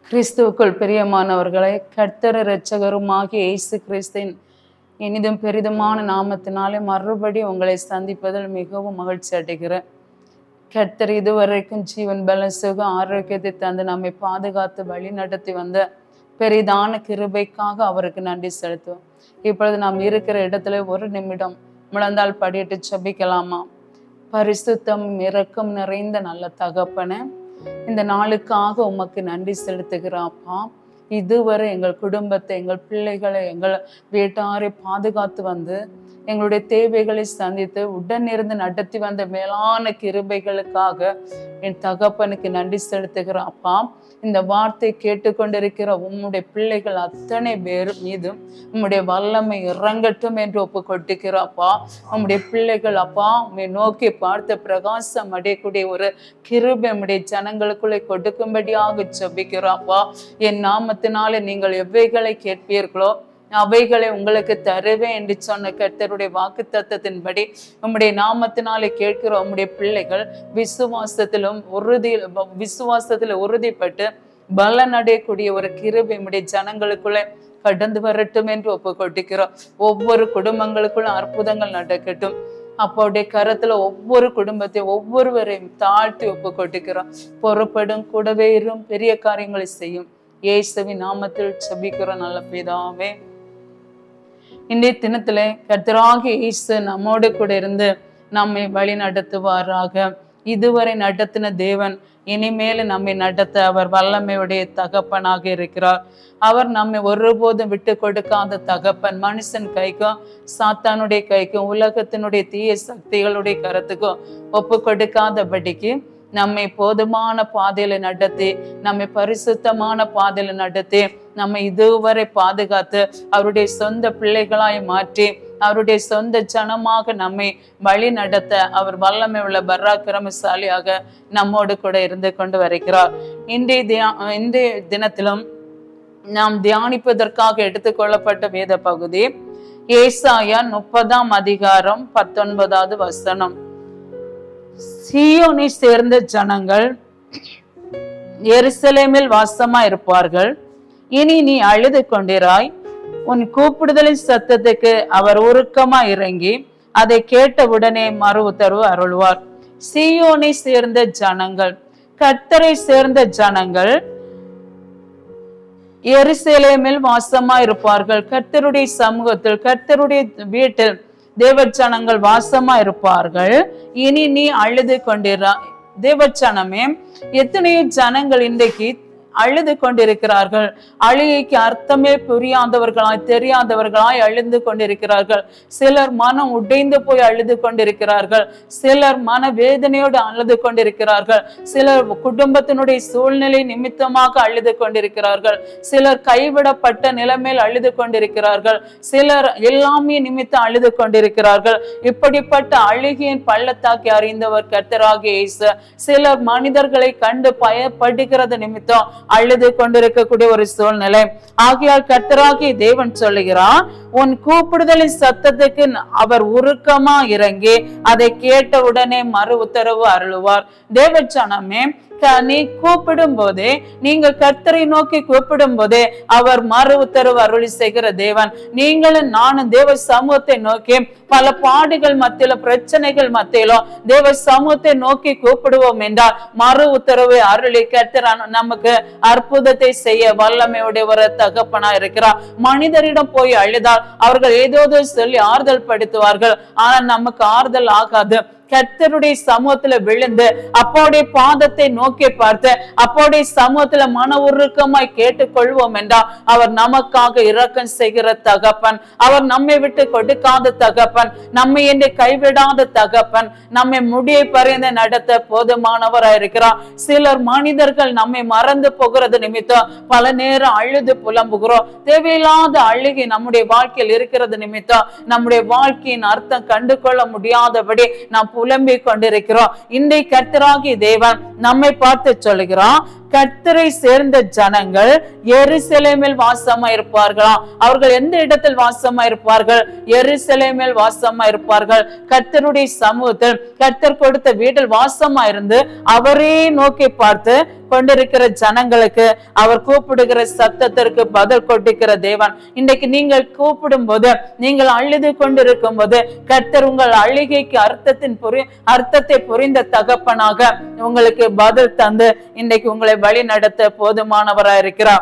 கிறிஸ்துவுக்குள் பிரியமானவர்களை கர்த்தர் இரட்சகருமாகிய இயேசு கிறிஸ்தின் இனிதும் பெரிதுமான நாமத்தினாலே மறுபடி உங்களை சந்திப்பதில் மிகவும் மகிழ்ச்சி அடைகிறேன் கர்த்தர் இதுவரைக்கும் ஜீவன் பல சுக ஆரோக்கியத்தை தந்து நம்மை பாதுகாத்து வழி நடத்தி வந்த பெரிதான கிருபைக்காக அவருக்கு நன்றி செலுத்துவோம் இப்பொழுது நாம் இருக்கிற இடத்துல ஒரு நிமிடம் முழந்தால் படியிட்டு செபிக்கலாமா பரிசுத்தம் இரக்கம் நிறைந்த நல்ல தகப்பனே இந்த நாளுக்காக உமக்கு நன்றி செலுத்துகிறாப்பா இதுவரை எங்கள் குடும்பத்தை எங்கள் பிள்ளைகளை எங்கள் வீட்டாரை பாதுகாத்து வந்து எங்களுடைய தேவைகளை சந்தித்து உடனிருந்து நடத்தி வந்த மேலான கிருபைகளுக்காக என் தகப்பனுக்கு நன்றி செலுத்துகிறேன் அப்பா இந்த வார்த்தை கேட்டுக்கொண்டிருக்கிற உம்முடைய பிள்ளைகள் அத்தனை பேர் மீதும் உம்முடைய வல்லமை இறங்கட்டும் என்று ஒப்பு கொட்டுகிறாப்பா உம்முடைய பிள்ளைகள் அப்பா உம்மை நோக்கி பார்த்த பிரகாசம் அடையக்கூடிய ஒரு கிருபை உம்முடைய ஜனங்களுக்குள்ளே கொடுக்கும்படியாக ஜெபிக்கிறாப்பா என் நாமத்தினாலே நீங்கள் எவைகளை கேட்பீர்களோ அவைகளை உங்களுக்கு தருவேன் என்று சொன்ன கர்த்தருடைய வாக்கு தத்தத்தின்படி உம்முடைய நாமத்தினாலே கேட்கிற உம்முடைய பிள்ளைகள் விசுவாசத்திலும் உறுதி விசுவாசத்தில் உறுதிப்பட்டு பலன் அடையக்கூடிய ஒரு கிருபை உம்முடைய ஜனங்களுக்குள்ளே கடந்து வரட்டும் என்று ஒப்பு கொட்டிக்கிறோம் ஒவ்வொரு குடும்பங்களுக்குள்ள அற்புதங்கள் நடக்கட்டும் அப்போடைய கரத்துல ஒவ்வொரு குடும்பத்தையும் ஒவ்வொருவரையும் தாழ்த்தி ஒப்பு கொட்டுக்கிறோம் பொறுப்படும் கூடவே இரும் பெரிய காரியங்களை செய்யும் இயேசுவின் நாமத்தில் செபிக்கிறோம் நல்ல பிதாவே இன்றைய தினத்துல கர்த்தராகிய இயேசு நம்மோடு கூட இருந்து நம்மை வழி நடத்துவாராக இதுவரை நடத்தின தேவன் இனிமேல் நம்மை நடத்த அவர் வல்லமையுடைய தகப்பனாக இருக்கிறார் அவர் நம்மை ஒருபோதும் விட்டு கொடுக்காத தகப்பன் மனுஷன் கைக்கும் சாத்தானுடைய கைக்கும் உலகத்தினுடைய தீய சக்திகளுடைய கருத்துக்கும் ஒப்பு கொடுக்காதபடிக்கு நம்மை போதுமான பாதையில நடத்தி நம்மை பரிசுத்தமான பாதையில நடத்தி நம்மை இதுவரை பாதுகாத்து அவருடைய சொந்த பிள்ளைகளாய் மாற்றி அவருடைய சொந்த ஜனமாக நம்மை வழி நடத்த அவர் வல்லமை உள்ள பராக்கிரமசாலியாக நம்மோடு கூட இருந்து கொண்டு வருகிறார் இன்றைய தியா இன்றைய தினத்திலும் நாம் தியானிப்பதற்காக எடுத்துக்கொள்ளப்பட்ட வேத பகுதி ஏசாயா முப்பதாம் அதிகாரம் பத்தொன்பதாவது வசனம் சீயோனை சேர்ந்த ஜனங்கள் எருசலேமில் வாசமா இருப்பார்கள் இனி நீ அழுது கொண்டிராய் உன் கூப்பிடுதலின் சத்தத்துக்கு அவர் உருக்கமா இறங்கி அதை கேட்டவுடனே மறு உத்தரவு அருள்வார் சீயோனை சேர்ந்த ஜனங்கள் கர்த்தரை சேர்ந்த ஜனங்கள் எருசலேமில் வாசமா இருப்பார்கள் கர்த்தருடைய சமூகத்தில் கர்த்தருடைய வீட்டில் தேவச்சனங்கள் வாசமா இருப்பார்கள் இனி நீ அழுது கொண்டிரா தேவச்சனமே எத்தனையோ ஜனங்கள் இன்றைக்கு அழுது கொண்டிருக்கிறார்கள் அழுகைக்கு அர்த்தமே புரியாதவர்களாய் தெரியாதவர்களாய் அழுந்து கொண்டிருக்கிறார்கள் சிலர் மனம் உடைந்து போய் அழுது கொண்டிருக்கிறார்கள் சிலர் மன வேதனையோடு அழுது கொண்டிருக்கிறார்கள் சிலர் குடும்பத்தினுடைய சூழ்நிலை நிமித்தமாக அழுது கொண்டிருக்கிறார்கள் சிலர் கைவிடப்பட்ட நிலைமையில் அழுது கொண்டிருக்கிறார்கள் சிலர் எல்லாமே நிமித்தம் அழுது கொண்டிருக்கிறார்கள் இப்படிப்பட்ட அழுகையின் பள்ளத்தாக்கி அறிந்தவர் கர்த்தராகிய இயேசு சிலர் மனிதர்களை கண்டு பயப்படுகிறது நிமித்தம் அழுது கொண்டிருக்கக்கூடிய ஒரு சூழ்நிலை ஆகையால் கர்த்தராகிய தேவன் சொல்லுகிறான் உன் கூப்பிடுதலின் சத்தத்துக்கு அவர் உருக்கமா இறங்கி அதை கேட்ட உடனே மறு உத்தரவு அருளுவார் தேவச்சனமே நீ கூப்பிடும் போதே நீங்க கர்த்தரை நோக்கி கூப்பிடும் போதே அவர் மறு உத்தரவு அருளி செய்கிற தேவன் நீங்களும் நானும் தேவ சமூகத்தை நோக்கி பல பாடுகள் மத்தியில பிரச்சனைகள் மத்தியிலும் தேவ சமூகத்தை நோக்கி கூப்பிடுவோம் என்றால் மறு உத்தரவு அருளி கர்த்தர் நமக்கு அற்புதத்தை செய்ய வல்லமையுடைய ஒரு தகப்பனா இருக்கிறார் மனிதரிடம் போய் அழுதால் அவர்கள் ஏதோ சொல்லி ஆறுதல் படுத்துவார்கள் ஆனால் நமக்கு ஆறுதல் ஆகாது கர்த்தருடைய சமூகத்துல விழுந்து அப்போடைய பாதத்தை நோக்கி பார்த்து அப்போடைய சமூகத்துல மன உருக்கமாய் கேட்டுக்கொள்வோம் என்றால் அவர் நமக்காக இரக்கம் செய்கிற தகப்பன் அவர் நம்மை விட்டு கொடுக்காத தகப்பன் நம்மை என்று கைவிடாத தகப்பன் நம்மை முடியை பறிந்து நடத்த போதுமானவராய் இருக்கிறார் சிலர் மனிதர்கள் நம்மை மறந்து போகிறது நிமித்தம் பல நேரம் அழுது புலம்புகிறோம் தேவையில்லாத அழுகை நம்முடைய வாழ்க்கையில் இருக்கிறது நிமித்தம் நம்முடைய வாழ்க்கையின் அர்த்தம் கண்டு கொள்ள முடியாதபடி நாம் புலம்பிக் கொண்டிருக்கிறோம் இன்றை கர்த்தராகி தேவன் நம்மை பார்த்து சொல்லுகிறான் கர்த்தரை சேர்ந்த ஜனங்கள் எருசலேமில் வாசமா இருப்பார்களாம் அவர்கள் எந்த இடத்தில் வாசமா இருப்பார்கள் எருசலேமில் வாசமா இருப்பார்கள் கர்த்தருடைய சமூகத்தில் கர்த்தர் கொடுத்த வீட்டில் வாசமா இருந்து அவரே நோக்கி பார்த்து கொண்டிருக்கிற ஜனங்களுக்கு அவர் கூப்பிடுகிற சத்தத்திற்கு பதில் கொட்டிக்கிற தேவன் இன்றைக்கு நீங்கள் கூப்பிடும் போது நீங்கள் அழுது கொண்டிருக்கும் போது கர்த்தர் உங்கள் அழுகைக்கு அர்த்தத்தின் புரி அர்த்தத்தை புரிந்த தகப்பனாக உங்களுக்கு பதில் தந்து இன்றைக்கு உங்களை வழி நடத்த போதுமானவராய் இருக்கிறார்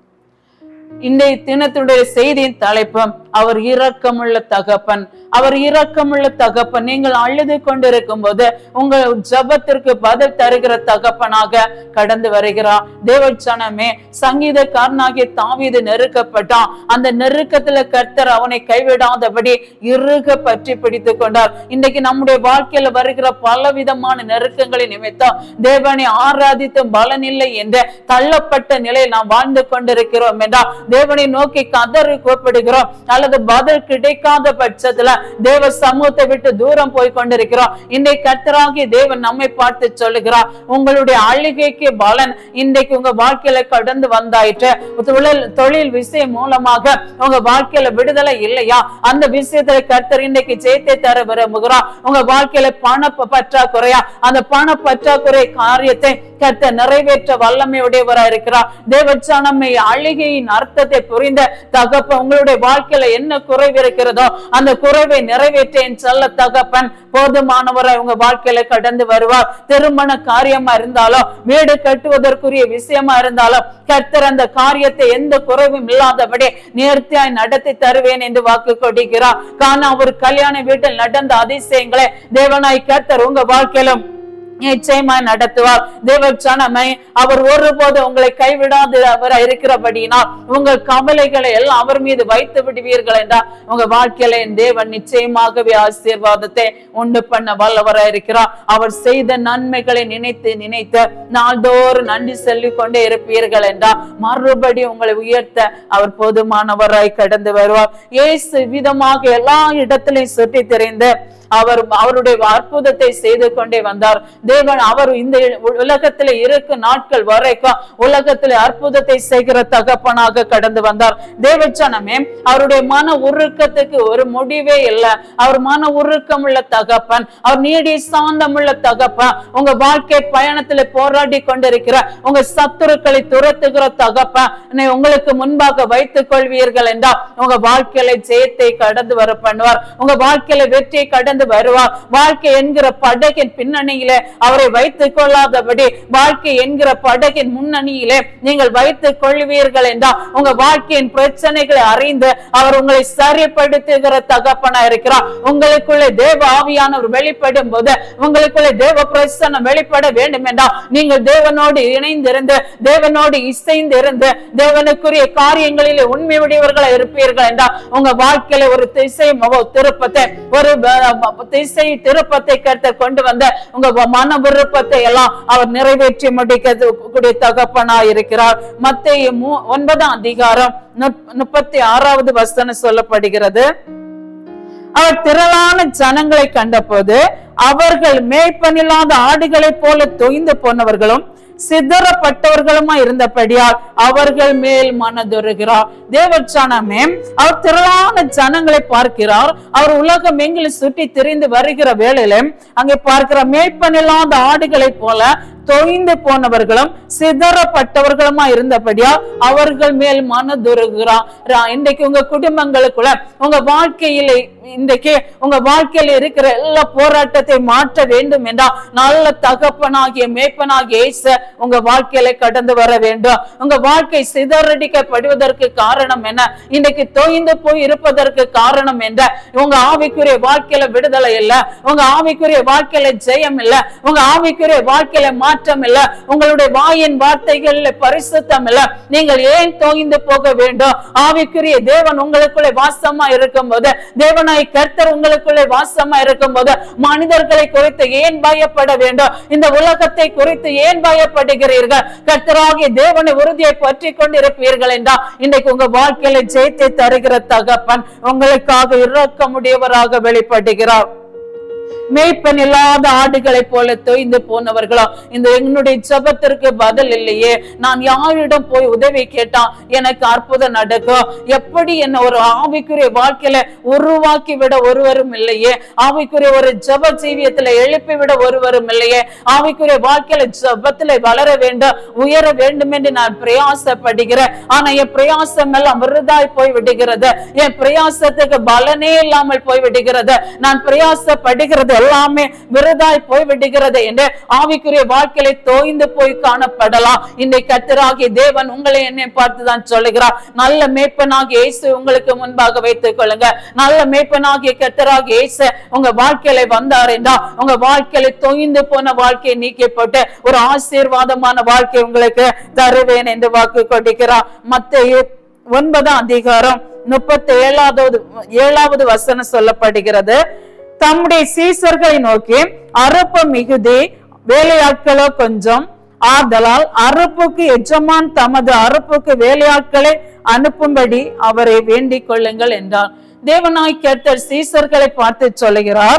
இன்றைய தினத்துடைய செய்தியின் தலைப்பு அவர் இரக்கமுள்ள தகப்பன் அவர் இரக்கமுள்ள தகப்பன் நீங்கள் அழுது கொண்டிருக்கும் போது உங்கள் ஜபத்திற்கு பதில் தருகிற தகப்பனாக கடந்து வருகிறார் தேவச்சனமே சங்கீதக்காரனாகிய தாவீது நெருக்கப்பட்டான் அந்த நெருக்கத்துல கர்த்தர் அவனை கைவிடாதபடி இறுக பற்றி பிடித்து கொண்டார் இன்றைக்கு நம்முடைய வாழ்க்கையில வருகிற பல விதமான நெருக்கங்களின் நிமித்தம் தேவனை ஆராதித்தும் பலனில்லை என்ற தள்ளப்பட்ட நிலையில் நாம் வாழ்ந்து கொண்டிருக்கிறோம் என்றால் தேவனை நோக்கி கதறி கூப்பிடுகிறோம் அல்லது பதில் கிடைக்காத பட்சத்துல தேவ சமூகத்தை விட்டு தூரம் போய் கொண்டிருக்கிறோம் இன்றைக்கு கர்த்தராகிய தேவன் நம்மை பார்த்து சொல்லுகிறார் உங்களுடைய அழுகைக்கு பலன் இன்றைக்கு உங்க வாழ்க்கையில கடந்து வந்தாயிற்று தொழில் தொழில் விஷயம் மூலமாக உங்க வாழ்க்கையில விடுதலை இல்லையா அந்த விஷயத்துல கர்த்தர் இன்றைக்கு ஜெயத்தை தர விரும்புகிறார் உங்க வாழ்க்கையில பண ப- பற்றாக்குறையா அந்த பண பற்றாக்குறை காரியத்தை கர்த்தர் நிறைவேற்ற வல்லமை உடையவராய் இருக்கிறார் தேவச்சானமை அழுகையின் அர்த்தத்தை புரிந்த தகப்பன் உங்களுடைய வாழ்க்கையில என்ன குறைவு இருக்கிறதோ அந்த குறைவை நிறைவேற்ற என் சொல்ல தகப்பன் போதுமானவராய் உங்க வாழ்க்கையில கடந்து வருவார் திருமண காரியமா இருந்தாலும் வீடு கட்டுவதற்குரிய விஷயமா இருந்தாலும் கர்த்தர் அந்த காரியத்தை எந்த குறைவும் இல்லாதபடி நேர்த்தியாய் நடத்தி தருவேன் என்று வாக்கு கொடுக்கிறார் காண ஒரு கல்யாண வீட்டில் நடந்த அதிசயங்களை தேவனாய் கர்த்தர் உங்க வாழ்க்கையிலும் நிச்சயமா நடத்துவார் தேவச்சனமை அவர் ஒருபோது உங்களை கைவிடாது அவர் இருக்கிறபடியினால் உங்கள் கவலைகளை எல்லாம் அவர் மீது வைத்து விடுவீர்கள் என்றால் உங்க வாழ்க்கையில என் தேவன் நிச்சயமாகவே ஆசீர்வாதத்தை உண்டு பண்ண வல்லவராய் இருக்கிறார் அவர் செய்த நன்மைகளை நினைத்து நினைத்து நாள்தோறும் நன்றி சொல்லிக் கொண்டே இருப்பீர்கள் என்றால் மறுபடி உங்களை உயர்த்த அவர் போதுமானவராய் கடந்து வருவார் இயேசு விதமாக எல்லா இடத்திலையும் சுற்றி தெரிந்து அவர் அவருடைய அற்புதத்தை செய்து கொண்டே வந்தார் தேவன் அவர் இந்த உலகத்துல இருக்கும் நாட்கள் வரைக்கும் உலகத்துல அற்புதத்தை செய்கிற தகப்பனாக கடந்து வந்தார் தேவச்சனமே அவருடைய மன உருக்கத்துக்கு ஒரு முடிவே இல்லை அவர் மன உருக்கம் உள்ள தகப்பன் அவர் நீடி சாந்தம் உள்ள தகப்பன் உங்க வாழ்க்கை பயணத்துல போராடி கொண்டிருக்கிற உங்க சத்துருக்களை துரத்துகிற தகப்பன் என்னை உங்களுக்கு முன்பாக வைத்துக் கொள்வீர்கள் என்றால் உங்க வாழ்க்கையில ஜெயத்தை கடந்து வர பண்ணுவார் உங்க வாழ்க்கையில வெற்றியை கடந்து வருவார் வாழ்க்கை என்கிற படகின் பின்னணியிலே அவரை வைத்துக் கொள்ளாதபடி வாழ்க்கை என்கிற படகின் முன்னணியிலே நீங்கள் வைத்துக் கொள்வீர்கள் என்றால் உங்க வாழ்க்கையின் பிரச்சனைகளை அறிந்து அவர் உங்களை சரிப்படுத்துகிற தகப்பனா இருக்கிறார் உங்களுக்குள்ளே தேவ ஆவியானவர் வெளிப்படும் போது உங்களுக்குள்ளே தேவ பிரசனம் வெளிப்பட வேண்டும் என்றால் நீங்கள் தேவனோடு இணைந்திருந்து தேவனோடு இசைந்து இருந்து தேவனுக்குரிய காரியங்களிலே உண்மை உடையவர்களா இருப்பீர்கள் என்றால் உங்க வாழ்க்கையில ஒரு திசை ம- திருப்பத்தை ஒரு வ- திசை திருப்பத்தை கருத்து கொண்டு வந்த உங்க வ- மன விருப்பத்தை எல்லாம் அவர் நிறைவேற்றி முடிக்கிறது கூடிய தகப்பனா இருக்கிறார் மத்திய ஒன்பதாம் அதிகாரம் முப்- முப்பத்தி ஆறாவது வசனம் சொல்லப்படுகிறது அவர் திரளான ஜனங்களை கண்டபோது அவர்கள் மேய்ப்பனில்லாத ஆடுகளைப் போல தொய்ந்து போனவர்களும் சிதறப்பட்டவர்களுமா இருந்தபடியால் அவர்கள் மேல் மனதுருகிறார் தேவச்சானமே அவர் திரளான ஜனங்களை பார்க்கிறார் அவர் உலகம் எங்கிலும் சுற்றி திரிந்து வருகிற வேளையில அங்கே பார்க்கிற மேய்ப்பனில்லாத ஆடுகளைப் போல தொய்ந்து போனவர்களும் சிதறப்பட்டவர்களுமா இருந்தபடியால் அவர்கள் மேல் மனதுருகிறார் ரா- இன்றைக்கு உங்க குடும்பங்களுக்குள்ள உங்க வாழ்க்கையில இன்றைக்கு உங்க வாழ்க்கையில இருக்கிற எல்லா போராட்டத்தை மாற்ற வேண்டும் என்றால் நல்ல தகப்பனாகிய மேய்ப்பனாகிய இயேசு உங்க வாழ்க்கையில கடந்து வர வேண்டும் உங்க வாழ்க்கை சிதறடிக்கப்படுவதற்கு காரணம் என்ன இன்றைக்கு தொய்ந்து போய் இருப்பதற்கு காரணம் என்ன உங்க ஆவிக்குரிய வாழ்க்கையில விடுதலை இல்ல உங்க ஆவிக்குரிய வாழ்க்கையில ஜெயம் இல்ல உங்க ஆவிக்குரிய வாழ்க்கையில மாற்றம் இல்ல உங்களுடைய வாயின் வார்த்தைகள்ல பரிசுத்தம் இல்ல நீங்கள் ஏன் தோய்ந்து போக வேண்டும் ஆவிக்குரிய தேவன் உங்களுக்குள்ளே வாசமா இருக்கும் போது தேவனாய் கர்த்தர் உங்களுக்குள்ளே வாசமா இருக்கும் போது மனிதர்களை குறித்து ஏன் பயப்பட வேண்டும் இந்த உலகத்தை குறித்து ஏன் பயப்படுகிறீர்கள் கர்த்தராகிய தேவனை உறுதியை பற்றி கொண்டிருப்பீர்கள் என்றால் இன்றைக்கு உங்க வாழ்க்கையில ஜெயித்தை தருகிற தகப்பன் உங்களுக்காக இரக்கமுடையவராக வெளிப்படுகிறார் மேய்ப்பன் இல்லாத ஆடுகளை போல தொய்ந்து போனவர்களோ இந்த என்னுடைய ஜபத்திற்கு பதில் இல்லையே நான் யாரிடம் போய் உதவி கேட்டா எனக்கு அற்புதம் நடக்கும் எப்படி என்ன ஒரு ஆவிக்குரிய வாழ்க்கையில உருவாக்கி விட ஒருவரும் இல்லையே ஆவிக்குரிய ஒரு ஜப ஜீவியத்துல எழுப்பி விட ஒருவரும் இல்லையே ஆவிக்குரிய வாழ்க்கையில ஜபத்துல வளர வேண்டும் உயர வேண்டும் என்று நான் பிரயாசப்படுகிறேன் ஆனா என் பிரயாசம் எல்லாம் விருதாய் போய் விடுகிறது என் பிரயாசத்துக்கு பலனே இல்லாமல் போய் விடுகிறது நான் பிரயாசப்படுகிறது எல்லாமே விருதாய் போய் விடுகிறது என்று ஆவிக்குரிய வாழ்க்கையில தோய்ந்து போய் காணப்படலாம் இன்னைக்கு கத்தராகிய தேவன் உங்களை என்னை பார்த்துதான் சொல்லுகிறார் நல்ல மேய்ப்பனாகிய இயேசு உங்களுக்கு முன்பாக வைத்துக் கொள்ளுங்க நல்ல மேய்ப்பனாகிய கத்தராகிய இயேசு உங்க வாழ்க்கையில வந்தார் என்றா உங்க வாழ்க்கையில தொய்ந்து போன வாழ்க்கையை நீக்கி போட்டு ஒரு ஆசீர்வாதமான வாழ்க்கை உங்களுக்கு தருவேன் என்று வாக்கு கொடுக்கிறார் மத்திய ஒன்பதாம் அதிகாரம் முப்பத்தி ஏழாவது ஏழாவது வசனம் சொல்லப்படுகிறது தம்முடைய சீசர்களை நோக்கி அறுப்பு மிகுதி வேலையாட்களோ கொஞ்சம் ஆதலால் அறுப்புக்கு எஜமான் தமது அறுப்புக்கு வேலையாட்களை அனுப்பும்படி அவரை வேண்டிக் கொள்ளுங்கள் என்றார் தேவனாய் கேட்ட சீசர்களை பார்த்து சொல்லுகிறார்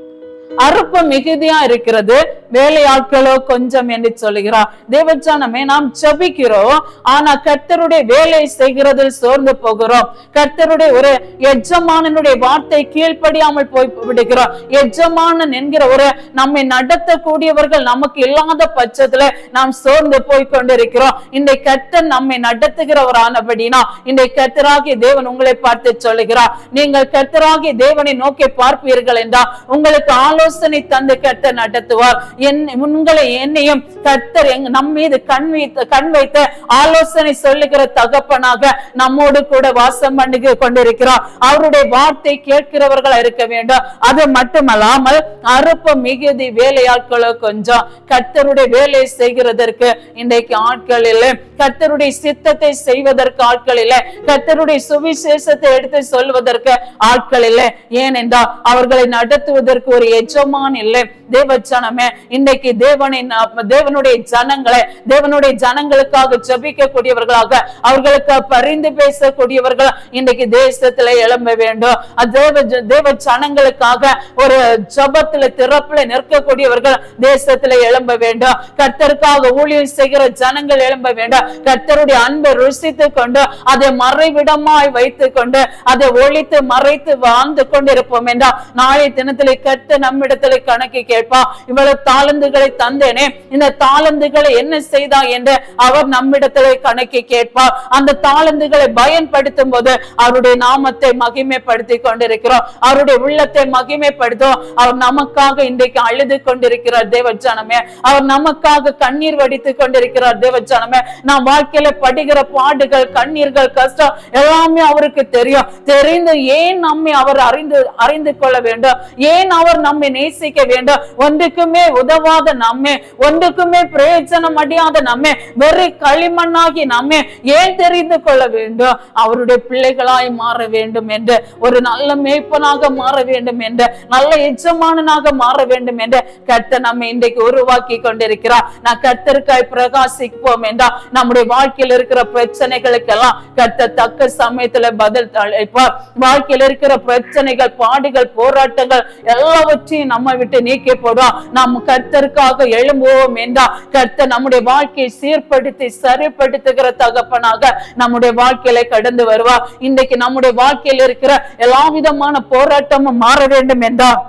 அறுப்பு மிகுதியா இருக்கிறது வேலையாட்களோ கொஞ்சம் என்று சொல்லுகிறார் தேவஜானமே நாம் ஜபிக்கிறோம் ஆனா கர்த்தருடைய வேலை செய்கிறதில் சோர்ந்து போகிறோம் கர்த்தருடைய ஒரு எஜமானனுடைய வார்த்தை கீழ்ப்படியாமல் போய் விடுகிறோம் எஜமானன் என்கிற ஒரு நம்மை நடத்தக்கூடியவர்கள் நமக்கு இல்லாத பட்சத்துல நாம் சோர்ந்து போய் கொண்டிருக்கிறோம் இந்த கர்த்தர் நம்மை நடத்துகிறவரானபடினா இந்த கர்த்தராகிய தேவன் உங்களை பார்த்து சொல்லுகிறார் நீங்கள் கர்த்தராகிய தேவனை நோக்கி பார்ப்பீர்கள் என்றால் உங்களுக்கு ஆலோசனை தந்து கர்த்தர் நடத்துவார் என் உங்களை என்னையும் கர்த்தர் எங்க நம் மீது கண் வைத்து கண் வைத்து ஆலோசனை சொல்லுகிற தகப்பனாக நம்மோடு கூட வாசம் பண்ணி கொண்டிருக்கிறார் அவருடைய வார்த்தை கேட்கிறவர்களா இருக்க வேண்டும் அது மட்டுமல்லாமல் அறுப்பு மிகுதி வேலையாட்களோ கொஞ்சம் கர்த்தருடைய வேலை செய்கிறதற்கு இன்றைக்கு ஆட்கள் இல்லை கர்த்தருடைய சித்தத்தை செய்வதற்கு ஆட்கள் இல்லை கர்த்தருடைய சுவிசேஷத்தை எடுத்து சொல்வதற்கு ஆட்கள் இல்லை ஏனென்றால் அவர்களை நடத்துவதற்கு ஒரு எஜமான் இல்லை தேவச்சனமே இன்னைக்கு தேவனை நா- தேவனுடைய ஜனங்களை தேவனுடைய ஜனங்களுக்காக ஜபிக்கக்கூடியவர்களாக அவர்களுக்கு பரிந்து பேசக்கூடியவர்கள் இன்னைக்கு தேசத்துல எழும்ப வேண்டும் அது தேவ ஜ- தேவ ஜனங்களுக்காக ஒரு ஜபத்துல திறப்புல நிற்கக்கூடியவர்கள் தேசத்துல எழும்ப வேண்டும் கர்த்தருக்காக ஊழியம் செய்கிற ஜனங்கள் எழும்ப வேண்டும் கர்த்தருடைய அன்பை ருசித்து கொண்டு அதை மறைவிடமாய் வைத்துக் கொண்டு அதை ஒழித்து மறைத்து வாழ்ந்து கொண்டிருப்போம் என்றால் நாளைய தினத்திலே கர்த்த நம்மிடத்திலே கணக்கு கேட்பா இவ்வளவு தாளந்துகளை தந்தேனே இந்த தாளந்துகளை என்ன செய்தா என்று அவர் நம்மிடத்திலே கணக்கு கேட்பார் அந்த தாளந்துகளை பயன்படுத்தும் போது அவருடைய நாமத்தை மகிமைப்படுத்தி கொண்டிருக்கிறோம் அவருடைய உள்ளத்தை மகிமைப்படுத்தும் அவர் நமக்காக இன்றைக்கு அழுது கொண்டிருக்கிறார் தேவஜானமே அவர் நமக்காக கண்ணீர் வடித்து கொண்டிருக்கிறார் தேவஜானமே நாம் வாழ்க்கையில படுகிற பாடுகள் கண்ணீர்கள் கஷ்டம் எல்லாமே அவருக்கு தெரியும் தெரிந்து ஏன் நம்மை அவர் அறிந்து அறிந்து கொள்ள வேண்டும் ஏன் அவர் நம்மை நேசிக்க வேண்டும் ஒன்றுக்குமே உதவாத நம்மை ஒன்றுக்குமே பிரயோஜனம் அடையாத நம்மை வெறு களிமண்ணாகி நம்மை ஏன் தெரிந்து கொள்ள வேண்டும் அவருடைய பிள்ளைகளாய் மாற வேண்டும் என்று ஒரு நல்ல மேய்ப்பனாக மாற வேண்டும் என்று நல்ல எஜமானனாக மாற வேண்டும் என்று கர்த்தர் நம்மை இன்றைக்கு உருவாக்கி கொண்டிருக்கிறார் நான் கர்த்தருக்காய் பிரகாசிப்போம் என்றால் நம்முடைய வாழ்க்கையில் இருக்கிற பிரச்சனைகளுக்கெல்லாம் கர்த்தர் தக்க சமயத்துல பதில் அளிப்பார் வாழ்க்கையில் இருக்கிற பிரச்சனைகள் பாடுகள் போராட்டங்கள் எல்லாவற்றையும் நம்ம விட்டு நீக்கி போடுவோம் நாம் கர்த்தருக்காக எழும்புவோம் என்றால் கர்த்தர் நம்முடைய வாழ்க்கையை சீர்படுத்தி சரிப்படுத்துகிற தகப்பனாக நம்முடைய வாழ்க்கையில கடந்து வருவார் இன்றைக்கு நம்முடைய வாழ்க்கையில் இருக்கிற எல்லா விதமான போராட்டமும் மாற வேண்டும் என்றால்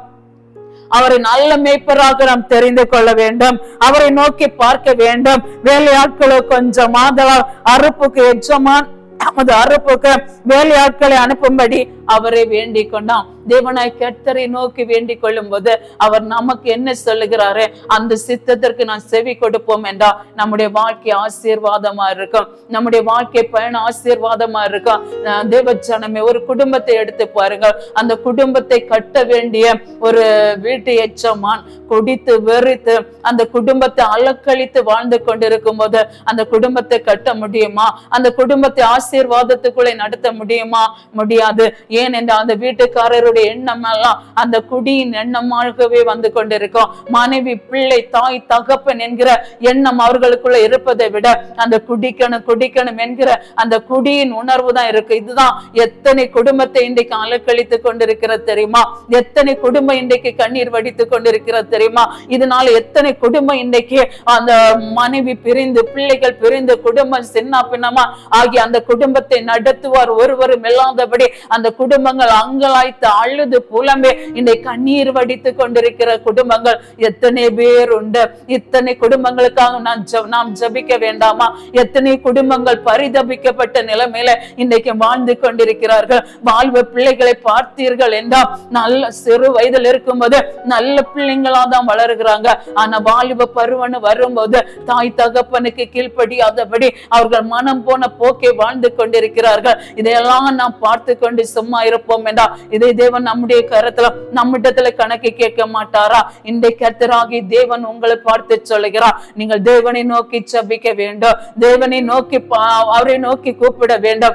அவரை நல்ல மேய்ப்பராக நாம் தெரிந்து கொள்ள வேண்டும் அவரை நோக்கி பார்க்க வேண்டும் வேலையாட்களோ கொஞ்சம் ஆதலால் அறுப்புக்கு எச்சமான் நமது அறுப்புக்கு வேலையாட்களை அனுப்பும்படி அவரை வேண்டிக் கொண்டான் தேவனாய் கர்த்தரை நோக்கி வேண்டிக் கொள்ளும் போது அவர் நமக்கு என்ன சொல்லுகிறாரு அந்த சித்தத்திற்கு நான் செவி கொடுப்போம் என்றா நம்முடைய வாழ்க்கை ஆசீர்வாதமா இருக்கும் நம்முடைய வாழ்க்கை பயணம் ஆசீர்வாதமா இருக்கும் அஹ் தேவஜனமே ஒரு குடும்பத்தை எடுத்து பாருங்க அந்த குடும்பத்தை கட்ட வேண்டிய ஒரு வீட்டு எச்சமான் குடித்து வெறித்து அந்த குடும்பத்தை அலக்கழித்து வாழ்ந்து கொண்டிருக்கும் போது அந்த குடும்பத்தை கட்ட முடியுமா அந்த குடும்பத்தை ஆசீர்வாதத்துக்குள்ளே நடத்த முடியுமா முடியாது ஏன் என்ற அந்த வீட்டுக்காரருடைய எண்ணம் எல்லாம் அந்த குடியின் எண்ணமாகவே வந்து கொண்டிருக்கும் மனைவி பிள்ளை தாய் தகப்பன் என்கிற எண்ணம் அவர்களுக்குள்ள இருப்பதை விட அந்த குடிக்கணும் குடிக்கணும் என்கிற அந்த குடியின் உணர்வு தான் இருக்கு இதுதான் எத்தனை குடும்பத்தை இன்றைக்கு அலக்கழித்து கொண்டிருக்கிறது தெரியுமா எத்தனை குடும்பம் இன்றைக்கு கண்ணீர் வடித்து கொண்டிருக்கிறது தெரியுமா இதனால எத்தனை குடும்பம் இன்றைக்கு அந்த மனைவி பிரிந்து பிள்ளைகள் பிரிந்து குடும்பம் சின்ன பின்னமா ஆகிய அந்த குடும்பத்தை நடத்துவார் ஒருவரும் இல்லாதபடி அந்த குடும்பங்கள் அங்கலாய்த்து அழுது புலம்பே இன்றைக்கு கண்ணீர் வடித்து கொண்டிருக்கிற குடும்பங்கள் எத்தனை பேர் உண்டு இத்தனை குடும்பங்களுக்காக நான் ஜெப- நாம் ஜபிக்க வேண்டாமா எத்தனை குடும்பங்கள் பரிதபிக்கப்பட்ட நிலைமையில இன்றைக்கு வாழ்ந்து கொண்டிருக்கிறார்கள் வாழ்வு பிள்ளைகளை பார்த்தீர்கள் என்றால் நல்ல சிறு வயதில் இருக்கும்போது நல்ல பிள்ளைங்களா தான் வளருகிறாங்க ஆனா வாலிப பருவன்னு வரும்போது தாய் தகப்பனுக்கு கீழ்ப்படியாதபடி அவர்கள் மனம் போன போக்கை வாழ்ந்து கொண்டிருக்கிறார்கள் இதையெல்லாம் நாம் பார்த்து கொண்டு சும்மா இருப்போம் என்றா இதை தேவன் நம்முடைய கருத்துல நம்மிடத்துல கணக்கு கேட்க மாட்டாரா இந்த கர்த்தராகி தேவன் உங்களை பார்த்து சொல்லுகிறார் நீங்கள் தேவனை நோக்கி ஜெபிக்க வேண்டும் தேவனை நோக்கி பா- அவரை நோக்கி கூப்பிட வேண்டும்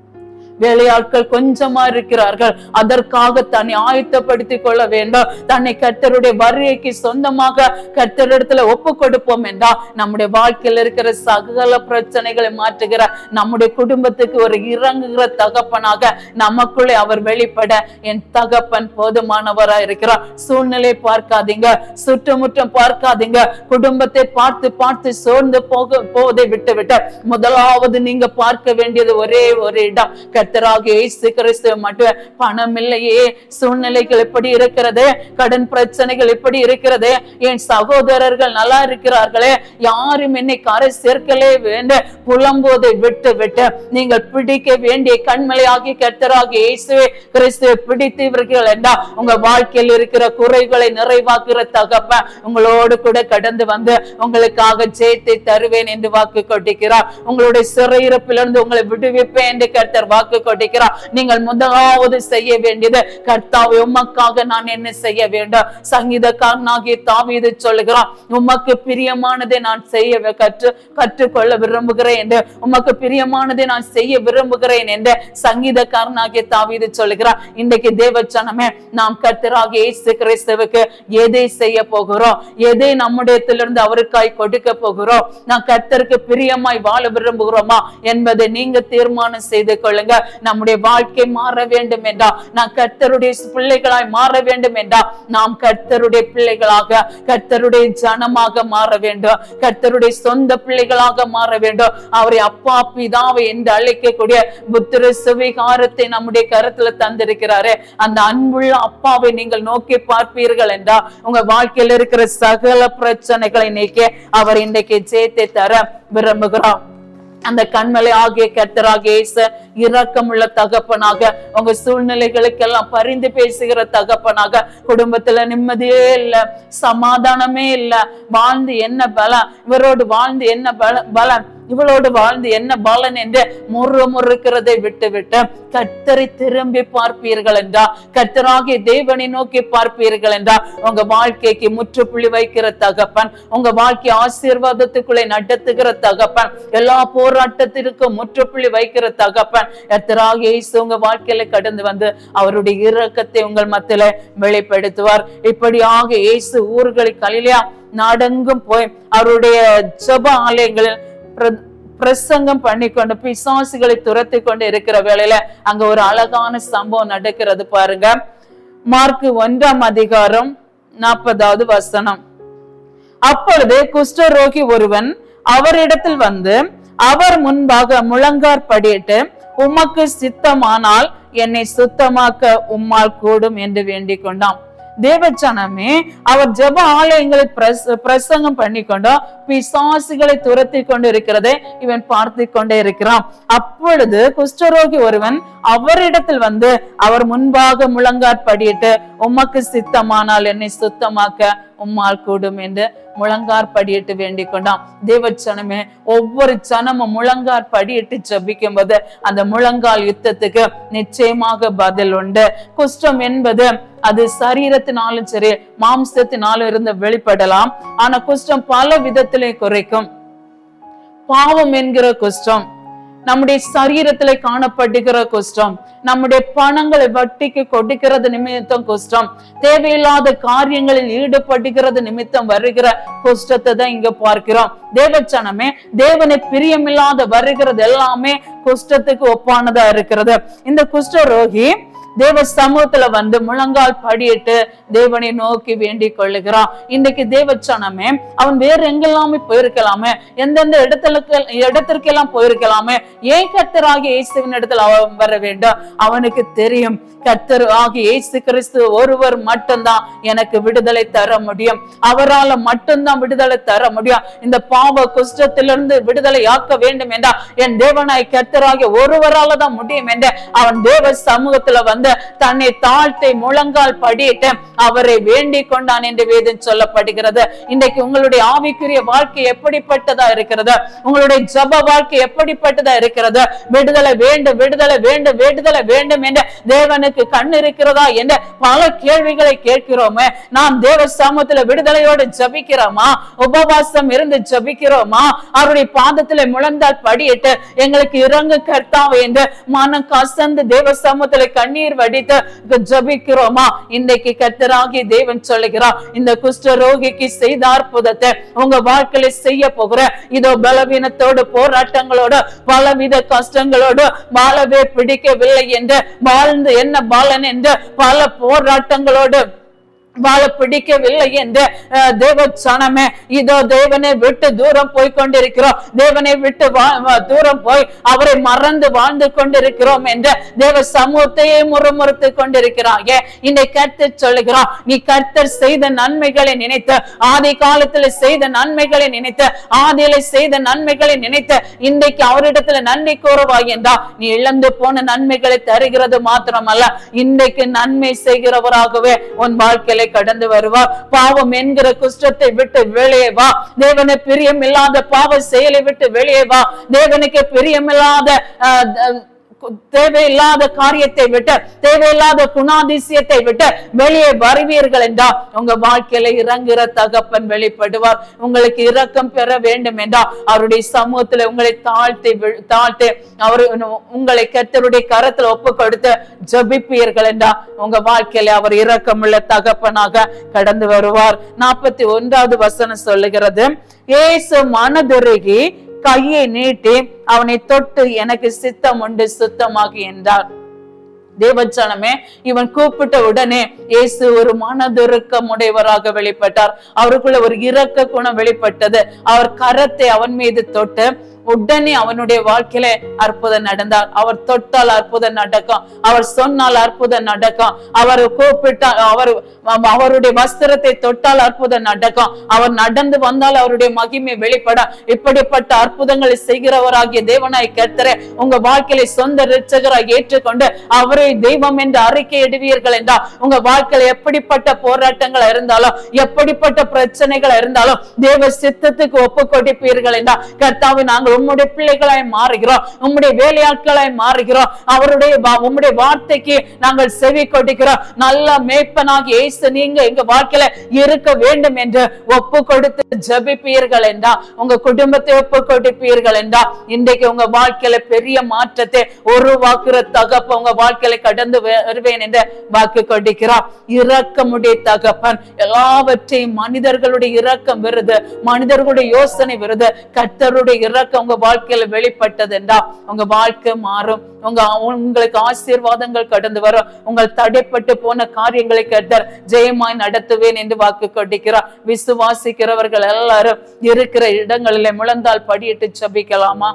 வேலையாட்கள் கொஞ்சமா இருக்கிறார்கள் அதற்காக தன்னை ஆயத்தப்படுத்திக் கொள்ள வேண்டும் தன்னை கர்த்தருடைய வருகைக்கு சொந்தமாக கர்த்தரிடத்துல ஒப்பு கொடுப்போம் என்றா நம்முடைய வாழ்க்கையில் இருக்கிற சகல பிரச்சனைகளை மாற்றுகிற நம்முடைய குடும்பத்துக்கு ஒரு இறங்குகிற தகப்பனாக நமக்குள்ளே அவர் வெளிப்பட என் தகப்பன் போதுமானவரா இருக்கிறார் சூழ்நிலை பார்க்காதீங்க சுற்றுமுற்றம் பார்க்காதீங்க குடும்பத்தை பார்த்து பார்த்து சோர்ந்து போக போவதை விட்டு விட்டு முதலாவது நீங்க பார்க்க வேண்டியது ஒரே ஒரு இடம் கர்த்தராகிய இயேசு கிறிஸ்து மட்டும் பணம் இல்லையே சூழ்நிலைகள் எப்படி இருக்கிறது கடன் பிரச்சனைகள் எப்படி இருக்கிறது என் சகோதரர்கள் நல்லா இருக்கிறார்களே யாரும் என்னை கரை சேர்க்கலே வேண்டும் புலம்போதை விட்டு விட்டு நீங்கள் பிடிக்க வேண்டிய கண்மலையாகி கர்த்தராகிய இயேசுவே கிறிஸ்துவை பிடித்தவர்கள் என்றா உங்க வாழ்க்கையில் இருக்கிற குறைகளை நிறைவாக்குற தகப்ப உங்களோடு கூட கடந்து வந்து உங்களுக்காக ஜெயத்தை தருவேன் என்று வாக்கு கொட்டிக்கிறார் உங்களுடைய சிறையிருப்பிலிருந்து உங்களை விடுவிப்பேன் என்று கர்த்தர் வாக்கு கொட்டிக்கிறார் நீங்கள் முதலாவது செய்ய வேண்டியது கர்த்தாவை உமக்காக நான் என்ன செய்ய வேண்டும் சங்கீதக்காரனாகிய தாவீது சொல்லுகிறான் உமக்கு பிரியமானதை நான் செய்ய வே- கற்று கற்றுக்கொள்ள விரும்புகிறேன் என்று உமக்கு பிரியமானதை நான் செய்ய விரும்புகிறேன் என்று சங்கீதக்காரனாகிய தாவீது சொல்லுகிறார் இன்றைக்கு தேவச்சனமே நாம் கர்த்தராகிய இயேசு கிறிஸ்துவுக்கு எதை செய்ய போகிறோம் எதை நம்முடையத்திலிருந்து அவருக்காய் கொடுக்க போகிறோம் நான் கர்த்தருக்கு பிரியமாய் வாழ விரும்புகிறோமா என்பதை நீங்க தீர்மானம் செய்து கொள்ளுங்க நம்முடைய வாழ்க்கை மாற வேண்டும் என்றா நான் கர்த்தருடைய பிள்ளைகளாய் மாற வேண்டும் என்றா நாம் கர்த்தருடைய பிள்ளைகளாக கர்த்தருடைய ஜனமாக மாற வேண்டும் கர்த்தருடைய சொந்த பிள்ளைகளாக மாற வேண்டும் அவரை அப்பா பிதாவை என்று அழைக்கக்கூடிய புத்திர சுவிகாரத்தை நம்முடைய கருத்துல தந்திருக்கிறாரு அந்த அன்புள்ள அப்பாவை நீங்கள் நோக்கி பார்ப்பீர்கள் என்றா உங்க வாழ்க்கையில் இருக்கிற சகல பிரச்சனைகளை நீக்கி அவர் இன்றைக்கு ஜெயத்தை தர விரும்புகிறார் அந்த கண்மலை ஆகிய கர்த்தராகிய இயேசு இரக்கமுள்ள தகப்பனாக உங்க சூழ்நிலைகளுக்கெல்லாம் பரிந்து பேசுகிற தகப்பனாக குடும்பத்துல நிம்மதியே இல்ல சமாதானமே இல்ல வாழ்ந்து என்ன பலம் இவரோடு வாழ்ந்து என்ன பல பலன் இவளோடு வாழ்ந்து என்ன பலன் என்று முறு முறுக்கிறதை விட்டு விட்டு கர்த்தரை திரும்பி பார்ப்பீர்கள் என்றா கர்த்தராகிய தேவனை நோக்கி பார்ப்பீர்கள் என்றா உங்க வாழ்க்கைக்கு முற்றுப்புள்ளி வைக்கிற தகப்பன் உங்க வாழ்க்கை ஆசீர்வாதத்துக்குள்ளே நடத்துகிற தகப்பன் எல்லா போராட்டத்திற்கும் முற்றுப்புள்ளி வைக்கிற தகப்பன் கர்த்தராகிய இயேசு உங்க வாழ்க்கையில கடந்து வந்து அவருடைய இரக்கத்தை உங்கள் மத்தியில வெளிப்படுத்துவார் இப்படியாக இயேசு ஊர்களில் கலிலியா நாடெங்கும் போய் அவருடைய ஜெப ஆலயங்களில் பிர- பிரசங்கம் பண்ணிக்கொண்டு பிசாசுகளை துரத்தி கொண்டு இருக்கிற வேளையில அங்க ஒரு அழகான சம்பவம் நடக்கிறது பாருங்க மார்க் ஒன்றாம் அதிகாரம் நாற்பதாவது வசனம் அப்பொழுது குஷ்டரோகி ஒருவன் அவரிடத்தில் வந்து அவர் முன்பாக முழங்கார் படியிட்டு உமக்கு சித்தமானால் என்னை சுத்தமாக்க உம்மால் கூடும் என்று வேண்டிக் கொண்டான் தேவச்சனமே அவர் ஜெப ஆலயங்களில் பிரச- பிரசங்கம் பண்ணி கொண்டோ பிசாசுகளை துரத்தி கொண்டு இருக்கிறதை இவன் பார்த்து கொண்டே இருக்கிறான் அப்பொழுது குஷ்டரோகி ஒருவன் அவரிடத்தில் வந்து அவர் முன்பாக முழங்கார் படியிட்டு உமக்கு சித்தமானால் என்னை சுத்தமாக்க உம்மால் கூடும் என்று முழங்கார் படியிட்டு வேண்டிக் கொண்டான் தேவச்சனமே ஒவ்வொரு சனமும் முழங்கார் படியிட்டு ஜபிக்கும் போது அந்த முழங்கால் யுத்தத்துக்கு நிச்சயமாக பதில் உண்டு குஷ்டம் என்பது அது சரீரத்தினாலும் சரி மாம்சத்தினாலும் இருந்து வெளிப்படலாம் ஆனா குஷ்டம் பல விதத்திலே குறைக்கும் பாவம் என்கிற குஷ்டம் நம்முடைய சரீரத்துல காணப்படுகிற குஷ்டம் நம்முடைய பணங்களை வட்டிக்கு கொடுக்கிறது நிமித்தம் குஷ்டம் தேவையில்லாத காரியங்களில் ஈடுபடுகிறது நிமித்தம் வருகிற குஷ்டத்தை தான் இங்க பார்க்கிறோம் தேவச்சனமே தேவனை பிரியமில்லாத வருகிறது எல்லாமே குஷ்டத்துக்கு ஒப்பானதா இருக்கிறது இந்த குஷ்டரோகி தேவ சமூகத்துல வந்து முழங்கால் படியிட்டு தேவனை நோக்கி வேண்டிக் கொள்ளுகிறான் இன்னைக்கு தேவச்சனமே அவன் வேற எங்கெல்லாமே போயிருக்கலாமே எந்தெந்த இடத்துல இடத்திற்கெல்லாம் போயிருக்கலாமே ஏன் கர்த்தராகிய இயேசுவின் இடத்துல அவன் வர வேண்டும் அவனுக்கு தெரியும் கர்த்தர் ஆகிய இயேசு கிறிஸ்து ஒருவர் மட்டும்தான் எனக்கு விடுதலை தர முடியும் அவரால மட்டும்தான் விடுதலை தர முடியும் இந்த பாவ குஷ்டத்திலிருந்து விடுதலை ஆக்க வேண்டும் என்றா என் தேவனாய் கர்த்தராகிய ஒருவரால தான் முடியும் என்று அவன் தேவ சமூகத்துல வந்து தன்னை தாழ்த்தை முழங்கால் படியிட்டு அவரை வேண்டிக் கொண்டான் என்று வேதம் சொல்லப்படுகிறது இன்றைக்கு உங்களுடைய ஆவிக்குரிய வாழ்க்கை எப்படிப்பட்டதா இருக்கிறது உங்களுடைய ஜப வாழ்க்கை எப்படிப்பட்டதா இருக்கிறது விடுதலை வேண்டும் விடுதலை வேண்டும் விடுதலை வேண்டும் என்று தேவனுக்கு கண் இருக்கிறதா என்ற பல கேள்விகளை கேட்கிறோமே நாம் தேவ சமூகத்துல விடுதலையோடு ஜபிக்கிறோமா உபவாசம் இருந்து ஜபிக்கிறோமா அவருடைய பாதத்துல முழந்தால் படியிட்டு எங்களுக்கு இறங்கு கர்த்தாவே என்று மனம் கசந்து தேவ சமூகத்துல கண்ணீர் வடித்து ஜபிக்கிறோமா இன்னைக்கு கர்த்தராகி தேவன் சொல்லுகிறார் இந்த குஷ்ட ரோகிக்கு செய்த அற்புதத்தை உங்க வாழ்க்கையில செய்ய போகிற இதோ பலவீனத்தோடு போராட்டங்களோடு பலவித கஷ்டங்களோடு வாழவே பிடிக்கவில்லை என்று வாழ்ந்து என்ன பாலன் என்று பல போராட்டங்களோடு வாழ பிடிக்கவில்லை என்று அஹ், தேவ சனமே இதோ தேவனை விட்டு தூரம் போய் கொண்டிருக்கிறோம் தேவனை விட்டு வா- வா- தூரம் போய் அவரை மறந்து வாழ்ந்து கொண்டிருக்கிறோம் என்று தேவ சமூகத்தையே முறுமுறுத்து கொண்டிருக்கிறாங்க இன்னை கர்த்தர் சொல்லுகிறான் நீ கர்த்தர் செய்த நன்மைகளை நினைத்து ஆதி காலத்துல செய்த நன்மைகளை நினைத்து ஆதியில செய்த நன்மைகளை நினைத்து இன்றைக்கு அவரிடத்துல நன்றி கூறுவாய் என்றா நீ இழந்து போன நன்மைகளை தருகிறது மாத்திரமல்ல இன்றைக்கு நன்மை செய்கிறவராகவே உன் வாழ்க்கையில கடந்து வருவார் பாவம் என்கிற குஷ்டத்தை விட்டு வெளியே வா தேவனை பிரியமில்லாத பாவ செயலை விட்டு வெளியே வா தேவனுக்கு பிரியமில்லாத அஹ், அஹ், கு- தேவையில்லாத காரியத்தை விட்டு தேவையில்லாத குணாதிசயத்தை விட்டு வெளியே வருவீர்கள் என்றா உங்க வாழ்க்கையில இறங்குற தகப்பன் வெளிப்படுவார் உங்களுக்கு இரக்கம் பெற வேண்டும் என்றா அவருடைய சமூகத்துல உங்களை தாழ்த்தி வி- தாழ்த்தி அவர் உங்களை கர்த்தருடைய கரத்துல ஒப்பு கொடுத்து ஜபிப்பீர்கள் என்றா உங்க வாழ்க்கையில அவர் இரக்கமுள்ள தகப்பனாக கடந்து வருவார் நாற்பத்தி ஒன்றாவது வசனம் சொல்லுகிறது ஏசு மனதுருகி கையை நீட்டி அவனை தொட்டு எனக்கு சித்தம் உண்டு சுத்தமாகி என்றார் தேவச்சனமே இவன் கூப்பிட்ட உடனே இயேசு ஒரு மனதுருக்கம் உடையவராக வெளிப்பட்டார் அவருக்குள்ள ஒரு இரக்க குணம் வெளிப்பட்டது அவர் கரத்தை அவன் மீது தொட்டு உடனே அவனுடைய வாழ்க்கையில அற்புதம் நடந்தார் அவர் தொட்டால் அற்புதம் நடக்கும் அவர் சொன்னால் அற்புதம் நடக்கும் அவர் கூப்பிட்டால் அவர் அவருடைய வஸ்திரத்தை தொட்டால் அற்புதம் நடக்கும் அவர் நடந்து வந்தால் அவருடைய மகிமை வெளிப்பட இப்படிப்பட்ட அற்புதங்களை செய்கிறவராகிய தேவனாய் கர்த்தரே உங்க வாழ்க்கையில சொந்த ரட்சகராய் ஏற்றுக்கொண்டு அவரை தெய்வம் என்று அறிக்கை இடுவீர்கள் என்றால் உங்க வாழ்க்கையில எப்படிப்பட்ட போராட்டங்கள் இருந்தாலும் எப்படிப்பட்ட பிரச்சனைகள் இருந்தாலும் தேவ சித்தத்துக்கு ஒப்பு கொடுப்பீர்கள் என்றால் கர்த்தாவை நாங்கள் உம்முடைய பிள்ளைகளாய் மாறுகிறோம் உம்முடைய வேலையாட்களாய் மாறுகிறோம் அவருடைய வா- உம்முடைய வார்த்தைக்கு நாங்கள் செவி கொடுக்கிறோம் நல்ல மேய்ப்பனாகி இயேசு நீங்க எங்க வாழ்க்கையில இருக்க வேண்டும் என்று ஒப்பு கொடுத்து ஜபிப்பீர்கள் என்றா உங்க குடும்பத்தை ஒப்பு கொடுப்பீர்கள் என்றா இன்றைக்கு உங்க வாழ்க்கையில பெரிய மாற்றத்தை உருவாக்குற தகப்ப உங்க வாழ்க்கையில கடந்து வ- வருவேன் என்று வாக்கு கொடுக்கிறார் இரக்கமுடைய தகப்பன் எல்லாவற்றையும் மனிதர்களுடைய இரக்கம் வருது மனிதர்களுடைய யோசனை வருது கர்த்தருடைய இரக்கம் உங்க வாழ்க்கையில வெளிப்பட்டது என்றா உங்க வாழ்க்கை மாறும் உங்க உங்களுக்கு ஆசீர்வாதங்கள் கடந்து வரும் உங்கள் தடைப்பட்டு போன காரியங்களை கர்த்தர் ஜெயமாய் நடத்துவேன் என்று வாக்கு கொடுக்கிறார் விசுவாசிக்கிறவர்கள் எல்லாரும் இருக்கிற இடங்களிலே முழந்தால் படியிட்டு ஜபிக்கலாமா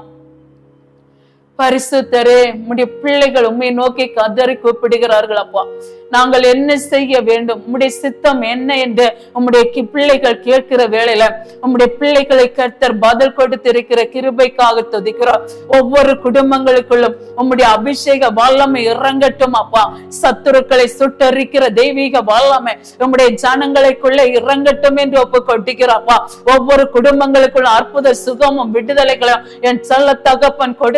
பரிசுத்தரே உம்முடைய பிள்ளைகள் உம்மை நோக்கி கதறி கூப்பிடுகிறார்கள் அப்பா நாங்கள் என்ன செய்ய வேண்டும் உம்முடைய சித்தம் என்ன என்று உம்முடைய கி- பிள்ளைகள் கேட்கிற வேளையில உம்முடைய பிள்ளைகளை கர்த்தர் பதில் கொடுத்திருக்கிற கிருபைக்காக துதிக்கிறோம் ஒவ்வொரு குடும்பங்களுக்குள்ளும் உம்முடைய அபிஷேக வல்லமை இறங்கட்டும் அப்பா சத்துருக்களை சுட்டரிக்கிற தெய்வீக வல்லமை உம்முடைய ஜனங்களுக்குள்ள இறங்கட்டும் என்று ஒப்பு கொட்டிக்கிறப்பா ஒவ்வொரு குடும்பங்களுக்குள்ள அற்புத சுகமும் விடுதலைகளும் என் செல்ல தகப்பன் கொடுத்து வருகிற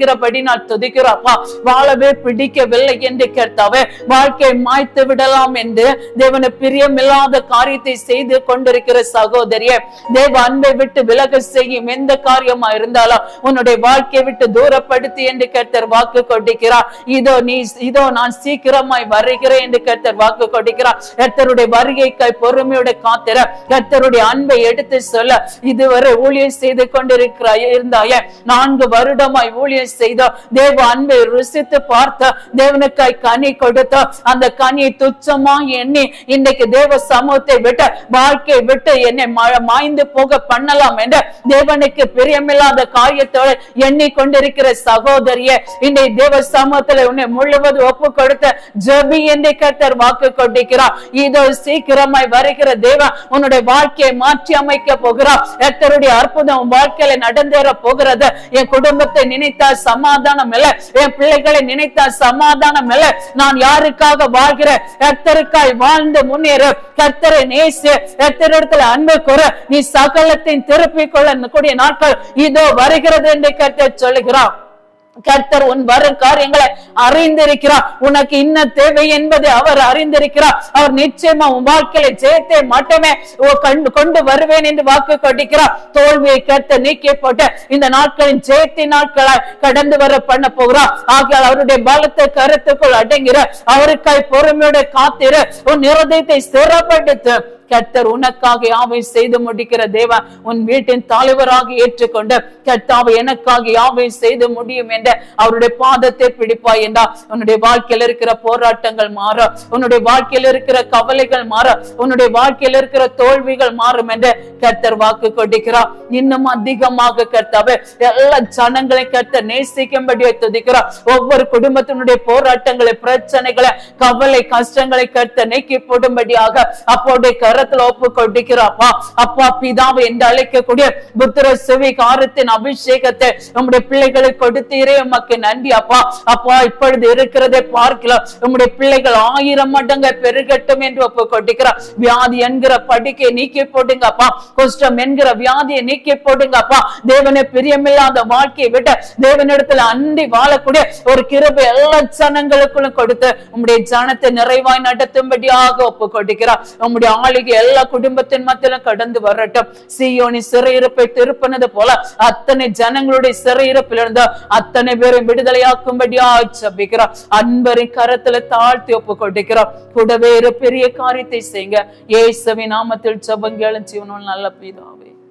செய்கிறபடி நான் துதிக்கிறப்பா வாழவே பிடிக்கவில்லை என்று கேட்டாவே வாழ்க்கை மாய்த்து விடலாம் என்று தேவன பிரியமில்லாத காரியத்தை செய்து கொண்டிருக்கிற சகோதரியே தேவ அன்பை விட்டு விலக செய்யும் எந்த காரியமா இருந்தாலும் உன்னுடைய வாழ்க்கையை விட்டு தூரப்படுத்தி என்று கர்த்தர் வாக்கு கொடுக்கிறார் இதோ நீ இதோ நான் சீக்கிரமாய் வருகிறேன் என்று கர்த்தர் வாக்கு கொடுக்கிறார் கர்த்தருடைய வருகைக்கை பொறுமையோட காத்திர கர்த்தருடைய அன்பை எடுத்து சொல்ல இதுவரை ஊழியம் செய்து கொண்டிருக்கிறாய் இருந்தாய நான்கு வருடமாய் ஊழியம் செய்த தேவ அன்பை ருசித்து பார்த்த தேவனுக்காய் கனி கொடுத்த அந்த கனியை துச்சமா எண்ணி இன்னைக்கு தேவ சமூகத்தை விட்டு வாழ்க்கையை விட்டு என்னை ம- மாய்ந்து போக பண்ணலாம் என்ற தேவனுக்கு பிரியமில்லாத காரியத்தோட எண்ணி கொண்டிருக்கிற சகோதரியே இன்னை தேவ சமூகத்துல உன்னை முழுவதும் ஒப்பு கொடுத்த ஜபி என்று கர்த்தர் வாக்கு கொண்டிருக்கிறார் இதோ சீக்கிரமாய் வருகிற தேவன் உன்னுடைய வாழ்க்கையை மாற்றி அமைக்க போகிறார் கர்த்தருடைய அற்புதம் உன் வாழ்க்கையில நடந்தேற போகிறது என் குடும்பத்தை நினைத்தால் சமாதானம் இல்லை என் பிள்ளைகளை நினைத்தால் சமாதானம் இல்லை நான் யாருக்காக வாழ்கிறேன் கர்த்தருக்காய் வாழ்ந்து முன்னேற கர்த்தரை நேசு கர்த்தரிடத்துல அன்பு கூற நீ சகலத்தையும் திருப்பிக் கொள்ள கூடிய நாட்கள் இதோ வருகிறது என்று கர்த்தர் சொல்லுகிறார் கர்த்தர் உன் வரும் காரியங்களை அறிந்திருக்கிறார் உனக்கு இன்ன தேவை என்பதை அவர் அறிந்திருக்கிறார் அவர் நிச்சயமா உன் வாழ்க்கையில ஜெயத்தை மட்டுமே உ- கண்டு- கொண்டு வருவேன் என்று வாக்கு கொடுக்கிறார் தோல்வியை கர்த்தர் நீக்கி போட்டு இந்த நாட்களின் ஜெயத்தின் நாட்களாய் கடந்து வர பண்ண போகிறார் ஆகையால் அவருடைய பலத்த கருத்துக்குள் அடங்கிற அவருக்காய் பொறுமையோட காத்திரு உன் இருதயத்தை ஸ்திரப்படுத்து கர்த்தர் உனக்காக யாவை செய்து முடிக்கிற தேவன் உன் வீட்டின் தலைவராக ஏற்றுக்கொண்டு கர்த்தாவை எனக்காக யாவை செய்து முடியும் என்ற அவருடைய பாதத்தை பிடிப்பாய் என்றா உன்னுடைய வாழ்க்கையில் இருக்கிற போராட்டங்கள் மாற உன்னுடைய வாழ்க்கையில் இருக்கிற கவலைகள் மாற உன்னுடைய வாழ்க்கையில் இருக்கிற தோல்விகள் மாறும் என்று கர்த்தர் வாக்கு கொடுக்கிறார் இன்னும் அதிகமாக கர்த்தாவே எல்லா ஜனங்களை கர்த்தர் நேசிக்கும்படியை துதிக்கிறார் ஒவ்வொரு குடும்பத்தினுடைய போராட்டங்களை பிரச்சனைகளை கவலை கஷ்டங்களை கர்த்தர் நீக்கி போடும்படியாக அப்போடைய கரத்துல ஒப்பு கொடுக்கிறாப்பா அப்பா பிதாவை என்று அழைக்கக்கூடிய புத்திர செவி காரத்தின் அபிஷேகத்தை நம்முடைய பிள்ளைகளுக்கு கொடுத்தீரே உமக்கு நன்றி அப்பா அப்பா இப்பொழுது இருக்கிறதை பார்க்கலாம் நம்முடைய பிள்ளைகள் ஆயிரம் மடங்கு பெருகட்டும் என்று ஒப்பு கொடுக்கிறார் வியாதி என்கிற படிக்கை நீக்கி போடுங்க அப்பா குஷ்டம் என்கிற வியாதியை நீக்கி போடுங்க அப்பா தேவனை பிரியமில்லாத வாழ்க்கையை விட்டு தேவனிடத்துல அண்டி வாழக்கூடிய ஒரு கிருபை எல்லா ஜனங்களுக்குள்ளும் கொடுத்து உம்முடைய ஜனத்தை நிறைவாய் நடத்தும்படியாக ஒப்பு கொடுக்கிறார் உம்முடைய ஆளுகை எல்லா குடும்பத்தின் மத்தியிலும் கடந்து வரட்டும் சீயோனி சிறையிருப்பை திருப்பினது போல அத்தனை ஜனங்களுடைய சிறையிருப்பிலிருந்து அத்தனை பேரும் விடுதலையாக்கும்படியா ஜபிக்கிறார் அன்பரின் கரத்துல தாழ்த்தி ஒப்பு கொடுக்கிறார் கூடவே இரு பெரிய காரியத்தை செய்யுங்க ஏசுவின் நாமத்தில் ஜபங்களும் ஜீவனும் நல்ல பிதாவே